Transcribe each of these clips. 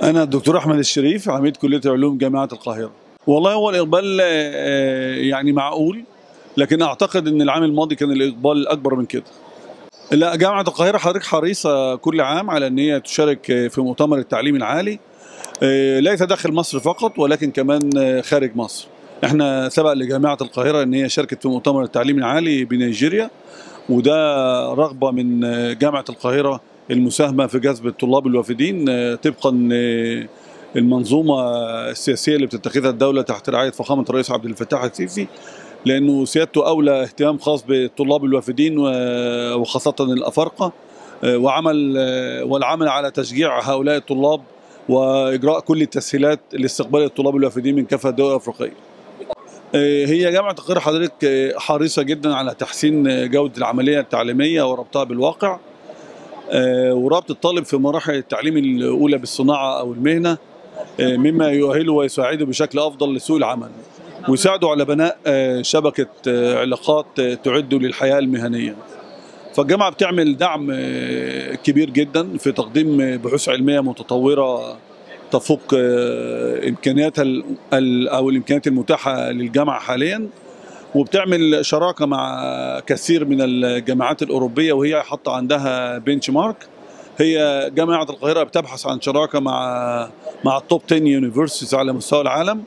أنا الدكتور أحمد الشريف عميد كلية علوم جامعة القاهرة. والله هو الإقبال آه، يعني معقول لكن أعتقد إن العام الماضي كان الإقبال أكبر من كده. لا جامعة القاهرة حضرتك حريصة كل عام على إن هي تشارك في مؤتمر التعليم العالي آه، ليس داخل مصر فقط ولكن كمان آه، خارج مصر. احنا سبق لجامعة القاهرة إن هي شاركت في مؤتمر التعليم العالي بنيجيريا وده رغبة من آه، جامعة القاهرة المساهمة في جذب الطلاب الوافدين آه، طبقا المنظومة السياسية اللي بتتخذها الدولة تحت رعاية فخامة الرئيس عبد الفتاح السيسي لأنه سيادته أولى اهتمام خاص بالطلاب الوافدين و- وخاصة الأفارقة آه، وعمل آه، والعمل على تشجيع هؤلاء الطلاب وإجراء كل التسهيلات لاستقبال الطلاب الوافدين من كافة الدول الأفريقية آه، هي جامعة القاهرة حضرتك آه، حريصة جدا على تحسين آه، جودة العملية التعليمية وربطها بالواقع آه، وربط الطالب في مراحل التعليم الأولى بالصناعة أو المهنة آه، مما يؤهله ويساعده بشكل أفضل لسوق العمل ويساعده على بناء آه، شبكة آه، علاقات آه، تعده للحياة المهنية فالجامعة بتعمل دعم آه، كبير جدا في تقديم آه، بحوث علمية متطورة تفوق آه، إمكانياتها ال- ال- أو الإمكانيات المتاحة للجامعة حاليا وبتعمل شراكة مع كثير من الجامعات الأوروبية وهي حاطة عندها بنش مارك هي جامعة القاهرة بتبحث عن شراكة مع مع التوب 10 يونيفرسيتيز على مستوى العالم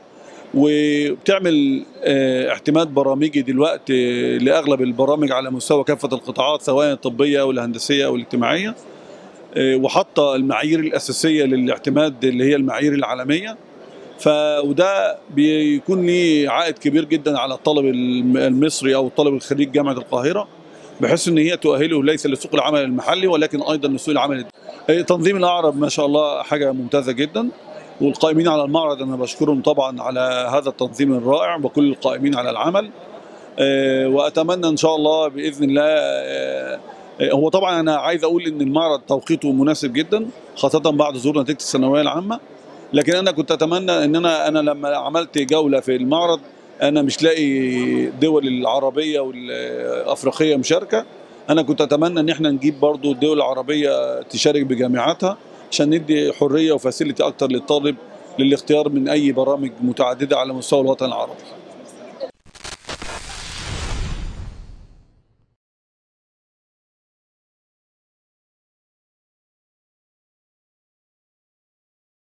وبتعمل آه، اعتماد برامجي دلوقتي لاغلب البرامج على مستوى كافه القطاعات سواء الطبيه او الهندسيه او الاجتماعيه آه، وحاطه المعايير الاساسيه للاعتماد اللي هي المعايير العالميه ف وده بيكون ليه عائد كبير جدا على الطالب الم- المصري او الطالب الخريج جامعه القاهره بحيث ان هي تؤهله ليس لسوق العمل المحلي ولكن ايضا لسوق العمل الد- آه، تنظيم الاعرب ما شاء الله حاجه ممتازه جدا والقائمين على المعرض انا بشكرهم طبعا على هذا التنظيم الرائع وكل القائمين على العمل آه، واتمنى ان شاء الله باذن الله آه، آه، هو طبعا انا عايز اقول ان المعرض توقيته مناسب جدا خاصه بعد ظهور نتيجه الثانويه العامه لكن انا كنت اتمنى ان انا انا لما عملت جوله في المعرض انا مش لاقي الدول العربيه والافريقيه مشاركه انا كنت اتمنى ان احنا نجيب برضو الدول العربيه تشارك بجامعاتها عشان ندي حريه وفاسيلتي اكتر للطالب للاختيار من اي برامج متعدده على مستوى الوطن العربي